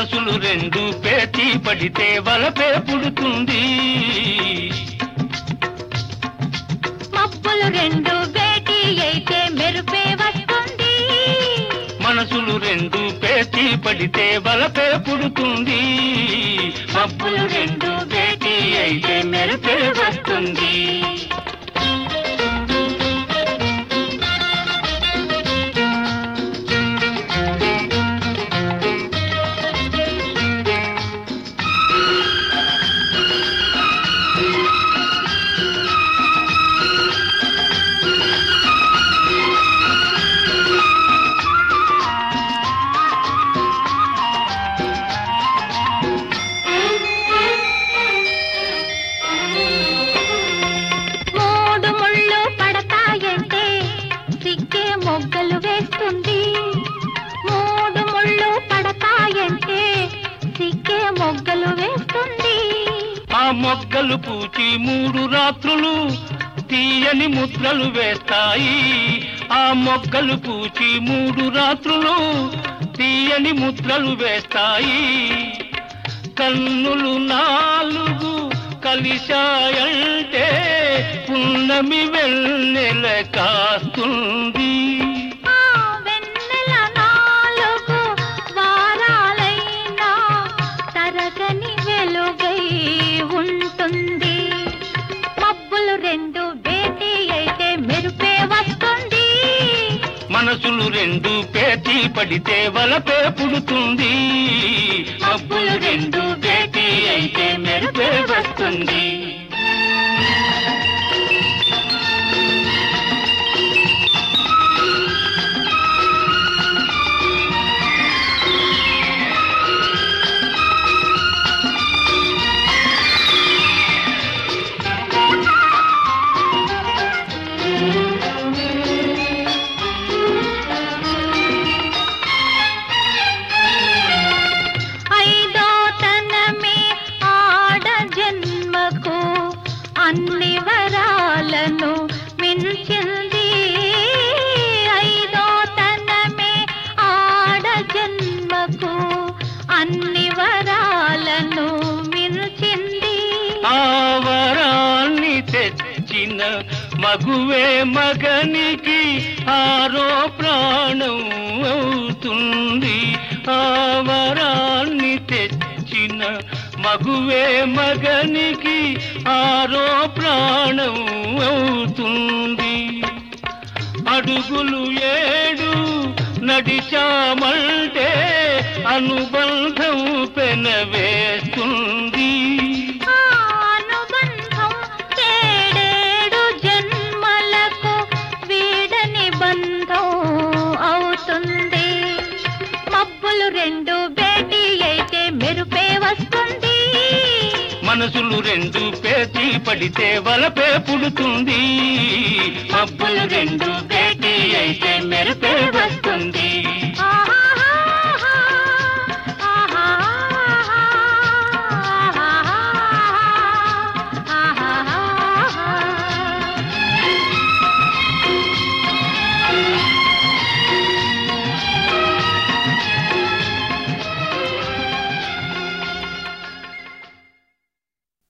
మనసులు రెండు పేచి పడితే వలపే పుడుతుంది మబ్బులు రెండు భేటీ అయితే మెరుపే వస్తుంది మనసులు రెండు పేచి పడితే వలపే పుడుతుంది మబ్బులు రెండు భేటీ అయితే మెరుపే వస్తుంది మూడు ముళ్ళు పడతాయంటే సిగ్గే మొగ్గలు వేస్తుంది మూడు ముళ్ళు పడతాయంటే సిగ్గే మొగ్గలు వేస్తుంది ఆ మొగ్గలు పూచి మూడు రాత్రులు తీయని ముద్రలు వేస్తాయి ఆ మొగ్గలు పూచి మూడు రాత్రులు తీయని ముద్రలు వేస్తాయి కన్నులు నాలుగు కలిశాయంటే పున్నమి వెన్నెల కాస్తుంది ఆ వెన్నెల నాలుగు వారాలైనా తరగని వెలుగై ఉంటుంది మబ్బులు రెండు భేటీ అయితే మెరుపే వస్తుంది మనసులు రెండు పేచి పడితే వలపే పుడుతుంది మబ్బులు రెండు భేటీ అయితే మెరుపే వస్తుంది ఐదో తనమే ఆడ జన్మకు అన్ని వరాలను మించింది ఐదో తనమే ఆడ జన్మకు అన్ని వరాలను మించింది ఆ వరాన్ని తెచ్చిన మగువే మగనికి ఆరో ప్రాణం అవుతుంది ఆ వరాన్ని తెచ్చిన మగువే మగనికి ఆరో ప్రాణం అవుతుంది అడుగులు ఏడు నడిచామంటే అనుబంధం పెనవేస్తుంది ఆ అనుబంధం ఏడేడు జన్మలకు వీడని బంధం అవుతుంది మబ్బులు రెండు భేటీ అయితే మెరుపే వస్తుంది మనసులు రెండు పేచి పడితే వలపే పుడుతుంది మబ్బులు రెండు భేటీ అయితే మెరుపే వస్తుంది ఆహా